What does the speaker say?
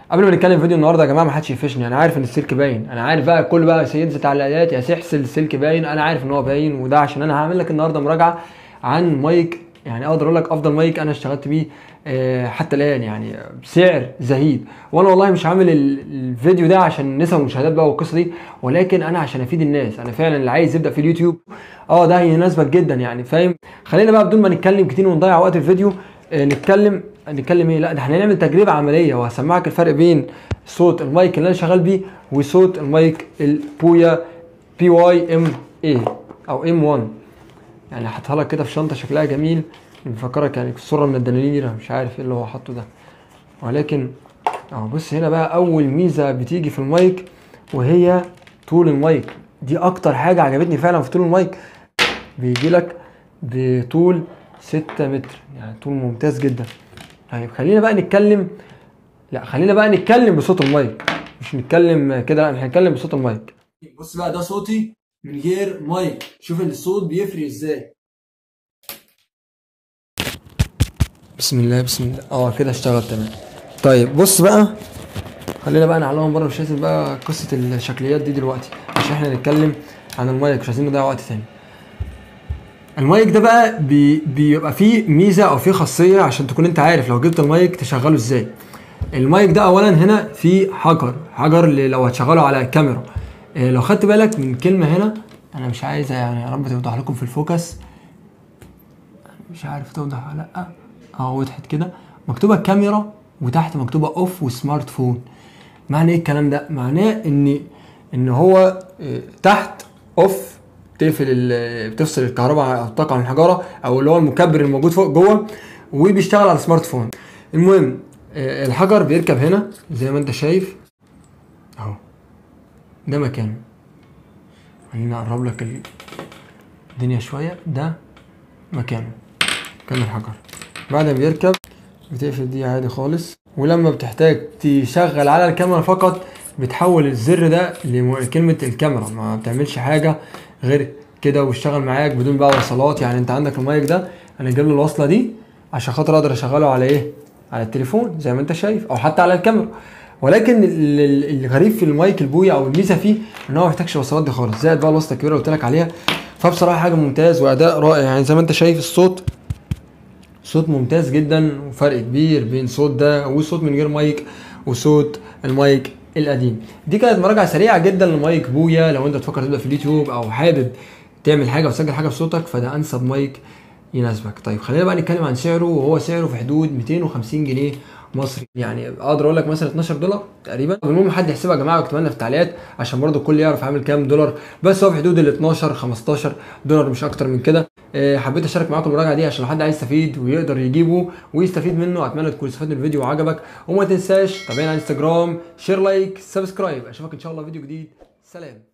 قبل ما نتكلم في فيديو النهارده يا جماعه ما حدش يقفشني انا عارف ان السلك باين انا عارف بقى كل بقى سينزل تعليقات يا سحسل السلك باين انا عارف ان هو باين وده عشان انا هعمل لك النهارده مراجعه عن مايك يعني اقدر اقول لك افضل مايك انا اشتغلت بيه آه، حتى الان يعني بسعر زهيد وانا والله مش عامل ال- الفيديو ده عشان نسب المشاهدات بقى والقصه دي ولكن انا عشان افيد الناس انا فعلا اللي عايز يبدا في اليوتيوب اه ده هيناسبك جدا يعني فاهم خلينا بقى بدون ما نتكلم كتير ونضيع وقت الفيديو آه، نتكلم نتكلم ايه لا ده احنا هنعمل تجربه عمليه وهسمعك الفرق بين صوت المايك اللي انا شغال بيه وصوت المايك البويا بي واي ام اي او ام 1 يعني حاطها لك كده في شنطه شكلها جميل بيفكرك يعني صوره من الدنانير مش عارف ايه اللي هو حاطه ده ولكن اه بص هنا بقى اول ميزه بتيجي في المايك وهي طول المايك دي اكتر حاجه عجبتني فعلا في طول المايك بيجي لك بطول 6 متر يعني طول ممتاز جدا طيب خلينا بقى نتكلم لا خلينا بقى نتكلم بصوت المايك مش نتكلم كده لا احنا هنتكلم بصوت المايك بص بقى ده صوتي من غير مايك شوف الصوت بيفرق ازاي بسم الله بسم الله اه كده اشتغل تمام طيب بص بقى خلينا بقى نعلمهم بره مش لازم بقى قصه الشكليات دي دلوقتي عشان احنا نتكلم عن المايك مش عايزين نضيع وقت تاني المايك ده بقى بي بيبقى فيه ميزه او فيه خاصيه عشان تكون انت عارف لو جبت المايك تشغله ازاي المايك ده اولا هنا في حجر حجر اللي لو هتشغله على الكاميرا إيه لو خدت بالك من كلمه هنا انا مش عايز يعني يا رب توضح لكم في الفوكس مش عارف توضح ولا لا اه وضحت كده مكتوبه كاميرا وتحت مكتوبه اوف وسمارت فون معنى ايه الكلام ده معناه ان ان هو إيه، تحت اوف تقفل ال- بتفصل الكهرباء او الطاقه عن الحجاره او اللي هو المكبر الموجود فوق جوه وبيشتغل على السمارت فون المهم آه، الحجر بيركب هنا زي ما انت شايف اهو ده مكانه خليني اقرب لك ال- الدنيا شويه ده مكانه مكان الحجر بعد ما بيركب بتقفل دي عادي خالص ولما بتحتاج تشغل على الكاميرا فقط بتحول الزر ده لكلمة الكاميرا ما بتعملش حاجة غير كده واشتغل معاك بدون بقى وصلات يعني انت عندك المايك ده انا جايب له الوصلة دي عشان خاطر اقدر اشغله على ايه على التليفون زي ما انت شايف او حتى على الكاميرا ولكن ال- ال- الغريب في المايك البويا او الميزه فيه ان هو ما محتاجش وصلات دي خالص زائد بقى الوصله الكبيره اللي قلت لك عليها فبصراحه حاجه ممتاز واداء رائع يعني زي ما انت شايف الصوت صوت ممتاز جدا وفرق كبير بين صوت ده وصوت من غير مايك وصوت المايك القديم دي كانت مراجعه سريعه جدا لمايك بويا لو انت تفكر تبدا في اليوتيوب او حابب تعمل حاجه وتسجل حاجه بصوتك فده انسب مايك يناسبك طيب خلينا بقى نتكلم عن سعره وهو سعره في حدود 250 جنيه مصري يعني اقدر اقول لك مثلا 12 دولار تقريبا المهم حد يحسبها يا جماعه واكتب لنا في التعليقات عشان برضو الكل يعرف عامل كام دولار بس هو في حدود ال 12 15 دولار مش اكتر من كده آه، حبيت اشارك معاكم المراجعه دي عشان لو حد عايز يستفيد ويقدر يجيبه ويستفيد منه اتمنى تكون استفدت من الفيديو وعجبك وما تنساش تابعنا على انستجرام شير لايك سبسكرايب اشوفك ان شاء الله في فيديو جديد سلام